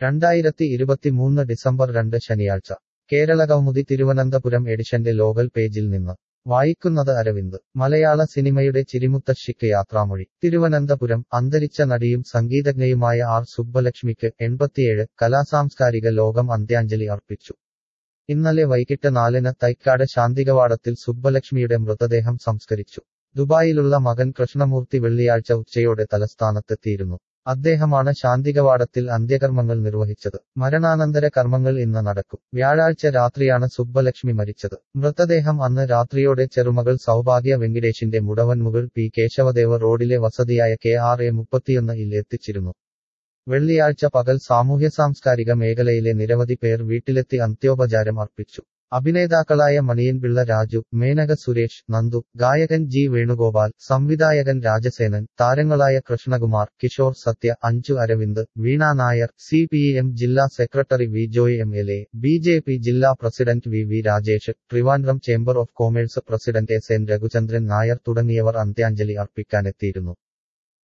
രണ്ടായിരത്തി ഇരുപത്തിമൂന്ന് ഡിസംബർ രണ്ട് ശനിയാഴ്ച കേരളകൗമുദി തിരുവനന്തപുരം എഡിഷന്റെ ലോകൽ പേജിൽ നിന്ന് വായിക്കുന്നത് അരവിന്ദ് മലയാള സിനിമയുടെ ചിരിമുത്തശ്ശിക്ക് യാത്രാമൊഴി തിരുവനന്തപുരം അന്തരിച്ച നടിയും സംഗീതജ്ഞയുമായ ആർ സുബ്ബലക്ഷ്മിക്ക് എൺപത്തിയേഴ് കലാസാംസ്കാരിക ലോകം അന്ത്യാഞ്ജലി അർപ്പിച്ചു ഇന്നലെ വൈകിട്ട് നാലിന് തൈക്കാട് ശാന്തികവാടത്തിൽ സുബ്ബലക്ഷ്മിയുടെ മൃതദേഹം സംസ്കരിച്ചു ദുബായിലുള്ള മകൻ കൃഷ്ണമൂർത്തി വെള്ളിയാഴ്ച ഉച്ചയോടെ തലസ്ഥാനത്തെത്തിയിരുന്നു അദ്ദേഹമാണ് ശാന്തികവാടത്തിൽ അന്ത്യകർമ്മങ്ങൾ നിർവഹിച്ചത് മരണാനന്തര കർമ്മങ്ങൾ ഇന്ന് നടക്കും വ്യാഴാഴ്ച രാത്രിയാണ് സുബ്ബലക്ഷ്മി മരിച്ചത് മൃതദേഹം അന്ന് രാത്രിയോടെ ചെറുമകൾ സൗഭാഗ്യ വെങ്കിടേഷിന്റെ മുടവൻമുകൾ പി കേശവദേവ റോഡിലെ വസതിയായ കെ ആർ എ മുപ്പത്തിയൊന്നിൽ എത്തിച്ചിരുന്നു വെള്ളിയാഴ്ച പകൽ സാമൂഹ്യ സാംസ്കാരിക മേഖലയിലെ നിരവധി പേർ വീട്ടിലെത്തി അന്ത്യോപചാരം അർപ്പിച്ചു അഭിനേതാക്കളായ മണിയൻപിള്ള രാജു മേനക സുരേഷ് നന്ദു ഗായകൻ ജി വേണുഗോപാൽ സംവിധായകൻ രാജസേനൻ താരങ്ങളായ Krishnakumar Kishore Sathya Anju Aravind Veena Nair C P M ജില്ലാ secretary V Joy M L A B J P ജില്ലാ president V V Rajesh Trivandrum chamber of commerce president S N Raghuchandran Nair തുടങ്ങിയവർ അന്ത്യാഞ്ജലി അർപ്പിക്കാനെത്തിയിരുന്നു